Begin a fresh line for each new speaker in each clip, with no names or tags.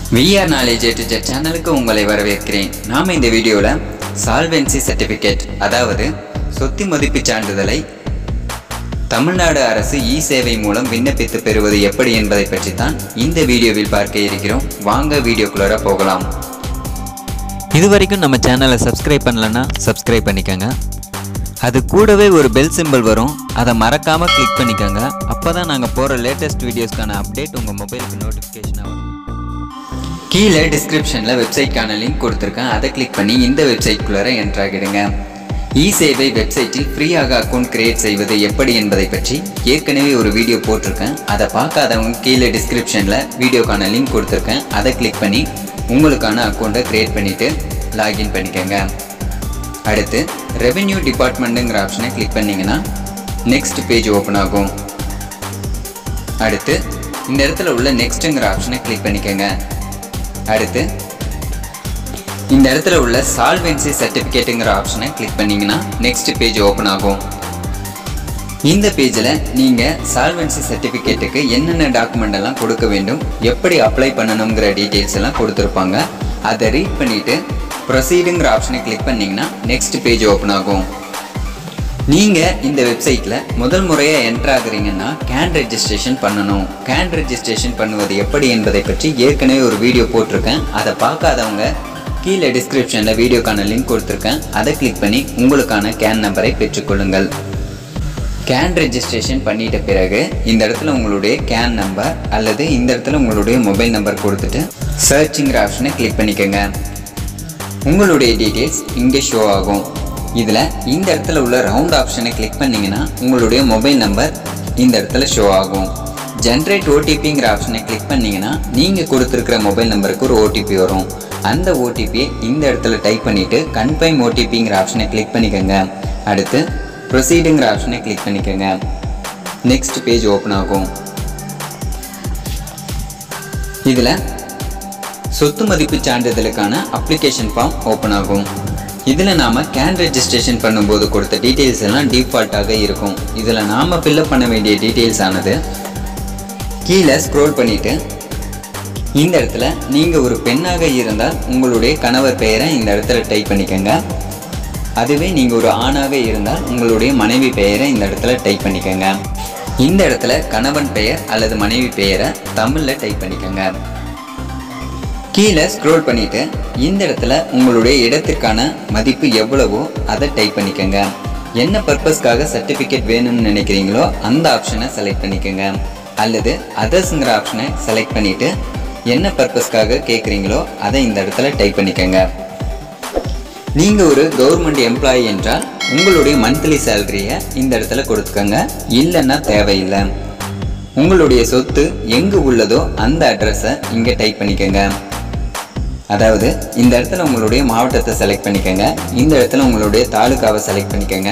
VR knowledge எட்டு சேனலுக்கு உங்களை வரவேற்கிறேன் நாம் இந்த வீடியோவில் சால்வென்சி சர்டிஃபிகேட் அதாவது சொத்து மதிப்பு சான்றிதழை தமிழ்நாடு அரசு இ சேவை மூலம் விண்ணப்பித்து பெறுவது எப்படி என்பதை பற்றி தான் இந்த வீடியோவில் பார்க்க இருக்கிறோம் வாங்க வீடியோக்குள்ளார போகலாம்
இது வரைக்கும் நம்ம சேனலை சப்ஸ்கிரைப் பண்ணலன்னா சப்ஸ்கிரைப் பண்ணிக்கோங்க அது கூடவே ஒரு பெல் சிம்பிள் வரும் அதை மறக்காமல் கிளிக் பண்ணிக்கோங்க அப்போ தான் நாங்கள் போகிற லேட்டஸ்ட் வீடியோஸ்க்கான அப்டேட் உங்கள் மொபைலுக்கு நோட்டிஃபிகேஷனாக வரும்
கீழே டிஸ்கிரிப்ஷனில் வெப்சைட்கான லிங்க் கொடுத்துருக்கேன் அதை கிளிக் பண்ணி இந்த வெப்சைட்குள்ளார என்ட்ரு ஆகிடுங்க இ சேவை வெப்சைட்டில் ஃப்ரீயாக அக்கௌண்ட் கிரியேட் செய்வது எப்படி என்பதை பற்றி ஏற்கனவே ஒரு வீடியோ போட்டிருக்கேன் அதை பார்க்காதவங்க கீழே டிஸ்கிரிப்ஷனில் வீடியோக்கான லிங்க் கொடுத்துருக்கேன் அதை கிளிக் பண்ணி உங்களுக்கான அக்கௌண்ட்டை க்ரியேட் பண்ணிவிட்டு லாகின் பண்ணிக்கோங்க அடுத்து ரெவென்யூ டிபார்ட்மெண்ட்டுங்கிற ஆப்ஷனை கிளிக் பண்ணிங்கன்னா நெக்ஸ்ட் பேஜ் ஓப்பன் ஆகும் அடுத்து இந்த இடத்துல உள்ள நெக்ஸ்ட்டுங்கிற ஆப்ஷனை கிளிக் பண்ணிக்கோங்க அடுத்து இந்த இடத்துல உள்ள சால்வென்சி சர்டிஃபிகேட்டுங்கிற ஆப்ஷனை கிளிக் பண்ணிங்கன்னா நெக்ஸ்ட் பேஜ் ஓப்பன் ஆகும் இந்த பேஜில் நீங்கள் சால்வென்சி சர்டிஃபிகேட்டுக்கு என்னென்ன டாக்குமெண்ட் எல்லாம் கொடுக்க வேண்டும் எப்படி அப்ளை பண்ணணுங்கிற டீட்டெயில்ஸ் எல்லாம் கொடுத்துருப்பாங்க அதை ரீட் பண்ணிவிட்டு ப்ரொசீடுங்கிற ஆப்ஷனை கிளிக் பண்ணிங்கன்னா நெக்ஸ்ட் பேஜ் ஓப்பன் ஆகும் நீங்கள் இந்த வெப்சைட்டில் முதல் முறையாக என்ட்ரு ஆகுறீங்கன்னா கேன் ரெஜிஸ்ட்ரேஷன் பண்ணணும் கேன் ரெஜிஸ்ட்ரேஷன் பண்ணுவது எப்படி என்பதை பற்றி ஏற்கனவே ஒரு வீடியோ போட்டிருக்கேன் அதை பார்க்காதவங்க கீழே டிஸ்கிரிப்ஷனில் வீடியோக்கான லிங்க் கொடுத்துருக்கேன் அதை கிளிக் பண்ணி உங்களுக்கான கேன் நம்பரை பெற்றுக்கொள்ளுங்கள் கேன் ரெஜிஸ்ட்ரேஷன் பண்ணிட்ட பிறகு இந்த இடத்துல உங்களுடைய கேன் நம்பர் அல்லது இந்த இடத்துல உங்களுடைய மொபைல் நம்பர் கொடுத்துட்டு சர்ச்சுங்கிற ஆப்ஷனை கிளிக் பண்ணிக்கோங்க உங்களுடைய டீட்டெயில்ஸ் இங்கே ஷோ ஆகும் இதில் இந்த இடத்துல உள்ள ரவுண்ட் ஆப்ஷனை கிளிக் பண்ணிங்கன்னா உங்களுடைய மொபைல் நம்பர் இந்த இடத்துல ஷோ ஆகும் ஜென்ரேட் ஓடிபிங்கிற ஆப்ஷனை கிளிக் பண்ணிங்கன்னா நீங்கள் கொடுத்துருக்கிற மொபைல் நம்பருக்கு ஒரு ஓடிபி வரும் அந்த ஓடிபியை இந்த இடத்துல டைப் பண்ணிவிட்டு கன்ஃபைம் ஓடிபிங்கிற ஆப்ஷனை கிளிக் பண்ணிக்கோங்க அடுத்து ப்ரொசீடுங்கிற ஆப்ஷனை கிளிக் பண்ணிக்கோங்க நெக்ஸ்ட் பேஜ் ஓப்பன் ஆகும் இதில் சொத்து மதிப்பு சான்றிதழுக்கான அப்ளிகேஷன் ஃபார்ம் ஓப்பன் ஆகும் இதில் நாம் கேன் ரெஜிஸ்ட்ரேஷன் பண்ணும்போது கொடுத்த டீட்டெயில்ஸ் எல்லாம் டிஃபால்ட்டாக இருக்கும் இதில் நாம் ஃபில்அப் பண்ண வேண்டிய டீட்டெயில்ஸ் ஆனது கீழே ஸ்க்ரோல் பண்ணிவிட்டு இந்த இடத்துல நீங்கள் ஒரு பெண்ணாக இருந்தால் உங்களுடைய கணவர் பெயரை இந்த இடத்துல டைப் பண்ணிக்கோங்க அதுவே நீங்கள் ஒரு ஆணாக இருந்தால் உங்களுடைய மனைவி பெயரை இந்த இடத்துல டைப் பண்ணிக்கோங்க இந்த இடத்துல கணவன் பெயர் அல்லது மனைவி பெயரை தமிழில் டைப் பண்ணிக்கோங்க கீழே ஸ்க்ரோல் பண்ணிவிட்டு இந்த இடத்துல உங்களுடைய இடத்திற்கான மதிப்பு எவ்வளவோ அதை டைப் பண்ணிக்கோங்க என்ன பர்பஸ்க்காக சர்டிஃபிகேட் வேணும்னு நினைக்கிறீங்களோ அந்த ஆப்ஷனை செலக்ட் பண்ணிக்கோங்க அல்லது அதர்ஸுங்கிற ஆப்ஷனை செலக்ட் பண்ணிவிட்டு என்ன பர்பஸ்க்காக கேட்குறீங்களோ அதை இந்த இடத்துல டைப் பண்ணிக்கோங்க நீங்கள் ஒரு கவர்மெண்ட் எம்ப்ளாயி என்றால் உங்களுடைய மந்த்லி சேலரியை இந்த இடத்துல கொடுத்துக்கோங்க இல்லைன்னா தேவையில்லை உங்களுடைய சொத்து எங்கே உள்ளதோ அந்த அட்ரஸை இங்கே டைப் பண்ணிக்கோங்க அதாவது இந்த இடத்துல உங்களுடைய மாவட்டத்தை செலக்ட் பண்ணிக்கோங்க இந்த இடத்துல உங்களுடைய தாலுக்காவை செலக்ட் பண்ணிக்கோங்க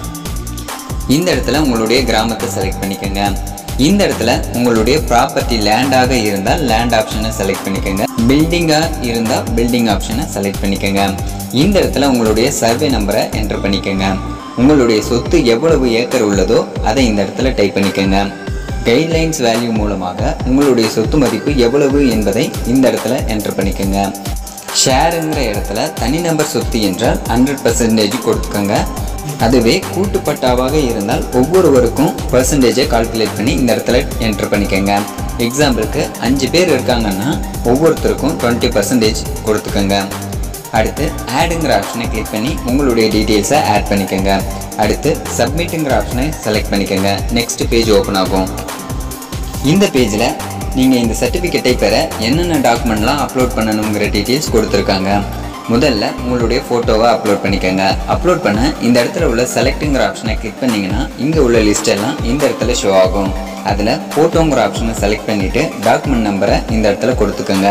இந்த இடத்துல உங்களுடைய கிராமத்தை செலக்ட் பண்ணிக்கோங்க இந்த இடத்துல உங்களுடைய ப்ராப்பர்ட்டி லேண்டாக இருந்தால் லேண்ட் ஆப்ஷனை செலக்ட் பண்ணிக்கோங்க பில்டிங்காக இருந்தால் பில்டிங் ஆப்ஷனை செலக்ட் பண்ணிக்கோங்க இந்த இடத்துல உங்களுடைய சர்வே நம்பரை என்டர் பண்ணிக்கோங்க உங்களுடைய சொத்து எவ்வளவு ஏக்கர் உள்ளதோ அதை இந்த இடத்துல டைப் பண்ணிக்கோங்க கைட்லைன்ஸ் வேல்யூ மூலமாக உங்களுடைய சொத்து மதிப்பு எவ்வளவு என்பதை இந்த இடத்துல என்டர் பண்ணிக்கோங்க ஷேருங்கிற இடத்துல தனிநபர் சொத்து என்றால் ஹண்ட்ரட் பர்சன்டேஜ் கொடுத்துக்கோங்க அதுவே கூட்டுப்பட்டாவாக இருந்தால் ஒவ்வொருவருக்கும் பர்சன்டேஜை கால்குலேட் பண்ணி இந்த இடத்துல என்டர் பண்ணிக்கோங்க எக்ஸாம்பிளுக்கு அஞ்சு பேர் இருக்காங்கன்னா ஒவ்வொருத்தருக்கும் டுவெண்ட்டி பர்சன்டேஜ் கொடுத்துக்கோங்க அடுத்து ஆடுங்கிற ஆப்ஷனை கிளிக் பண்ணி உங்களுடைய டீட்டெயில்ஸை ஆட் பண்ணிக்கோங்க அடுத்து சப்மிட்டுங்கிற ஆப்ஷனை செலக்ட் பண்ணிக்கோங்க நெக்ஸ்ட் பேஜ் ஓப்பன் ஆகும் இந்த பேஜில் நீங்கள் இந்த சர்டிஃபிகேட்டை பெற என்னென்ன டாக்குமெண்ட்லாம் அப்லோட் பண்ணணுங்கிற டீட்டெயில்ஸ் கொடுத்துருக்காங்க முதல்ல உங்களுடைய ஃபோட்டோவை அப்லோட் பண்ணிக்கோங்க அப்லோட் பண்ண இந்த இடத்துல உள்ள செலக்ட்டுங்கிற ஆப்ஷனை கிளிக் பண்ணிங்கன்னா இங்கே உள்ள லிஸ்ட் எல்லாம் இந்த இடத்துல ஷோ ஆகும் அதில் ஃபோட்டோங்கிற ஆப்ஷனை செலக்ட் பண்ணிவிட்டு டாக்குமெண்ட் நம்பரை இந்த இடத்துல கொடுத்துக்கோங்க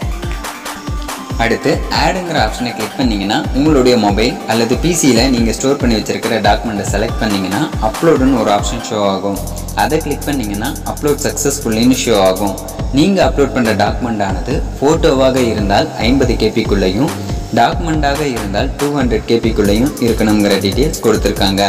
அடுத்து ஆடுங்கிற ஆப்ஷனை கிளிக் பண்ணிங்கன்னா உங்களுடைய மொபைல் அல்லது பிசியில் நீங்கள் ஸ்டோர் பண்ணி வச்சிருக்கிற டாக்குமெண்ட்டை செலக்ட் பண்ணிங்கன்னா அப்லோடுன்னு ஒரு ஆப்ஷன் ஷோ ஆகும் அதை கிளிக் பண்ணிங்கன்னா அப்லோட் சக்ஸஸ்ஃபுல்லின்னு ஷோ ஆகும் நீங்கள் அப்லோட் பண்ணுற டாக்குமெண்ட் ஆனது ஃபோட்டோவாக இருந்தால் ஐம்பது கேபிக்குள்ளேயும் டாக்குமெண்ட்டாக இருந்தால் டூ ஹண்ட்ரட் கேபிக்குள்ளேயும் இருக்கணுங்கிற டீட்டெயில்ஸ் கொடுத்துருக்காங்க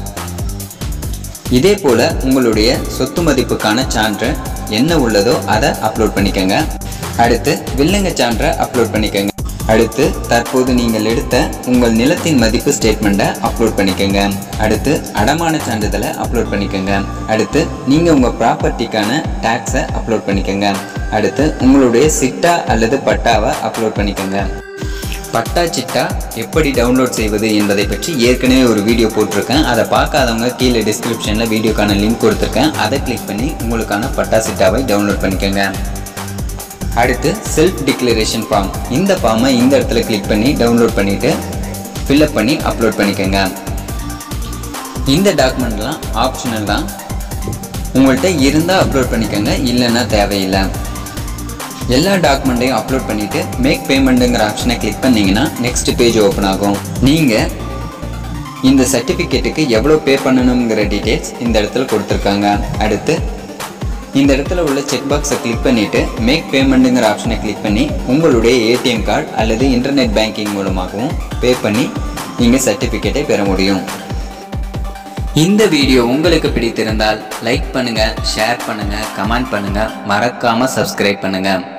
இதே போல் உங்களுடைய சொத்து மதிப்புக்கான சான்று என்ன உள்ளதோ அதை அப்லோட் பண்ணிக்கோங்க அடுத்து வில்லங்க சான்றை அப்லோட் பண்ணிக்கோங்க அடுத்து தற்போது நீங்கள் எடுத்த உங்கள் நிலத்தின் மதிப்பு ஸ்டேட்மெண்ட்டை அப்லோட் பண்ணிக்கோங்க அடுத்து அடமான சான்றிதழை அப்லோட் பண்ணிக்கோங்க அடுத்து நீங்கள் உங்கள் ப்ராப்பர்ட்டிக்கான டேக்ஸை அப்லோட் பண்ணிக்கோங்க அடுத்து உங்களுடைய சிட்டா அல்லது பட்டாவை அப்லோட் பண்ணிக்கோங்க பட்டா சிட்டா எப்படி டவுன்லோட் செய்வது என்பதை பற்றி ஏற்கனவே ஒரு வீடியோ போட்டிருக்கேன் அதை பார்க்காதவங்க கீழே டிஸ்கிரிப்ஷனில் வீடியோக்கான லிங்க் கொடுத்துருக்கேன் அதை கிளிக் பண்ணி உங்களுக்கான பட்டா சிட்டாவை டவுன்லோட் பண்ணிக்கோங்க அடுத்து செல்ஃப் டிக்ளரேஷன் ஃபார்ம் இந்த ஃபார்மை இந்த இடத்துல கிளிக் பண்ணி டவுன்லோட் பண்ணிவிட்டு ஃபில்அப் பண்ணி அப்லோட் பண்ணிக்கோங்க இந்த டாக்குமெண்ட்லாம் ஆப்ஷனல் தான் உங்கள்கிட்ட இருந்தால் அப்லோட் பண்ணிக்கோங்க இல்லைன்னா தேவையில்லை எல்லா டாக்குமெண்ட்டையும் அப்லோட் பண்ணிவிட்டு மேக் பேமெண்ட்டுங்கிற ஆப்ஷனை கிளிக் பண்ணிங்கன்னா நெக்ஸ்ட் பேஜ் ஓப்பன் ஆகும் நீங்கள் இந்த சர்டிஃபிகேட்டுக்கு எவ்வளோ பே பண்ணணுங்கிற டீட்டெயில்ஸ் இந்த இடத்துல கொடுத்துருக்காங்க அடுத்து இந்த இடத்துல உள்ள செக் பாக்ஸை கிளிக் பண்ணிவிட்டு மேக் பேமெண்ட்டுங்கிற ஆப்ஷனை கிளிக் பண்ணி உங்களுடைய ஏடிஎம் கார்டு அல்லது இன்டர்நெட் பேங்கிங் மூலமாகவும் பே பண்ணி நீங்கள் சர்டிஃபிகேட்டை பெற முடியும் இந்த வீடியோ உங்களுக்கு பிடித்திருந்தால் லைக் பண்ணுங்கள் ஷேர் பண்ணுங்கள் கமெண்ட் பண்ணுங்கள் மறக்காமல் சப்ஸ்கிரைப் பண்ணுங்கள்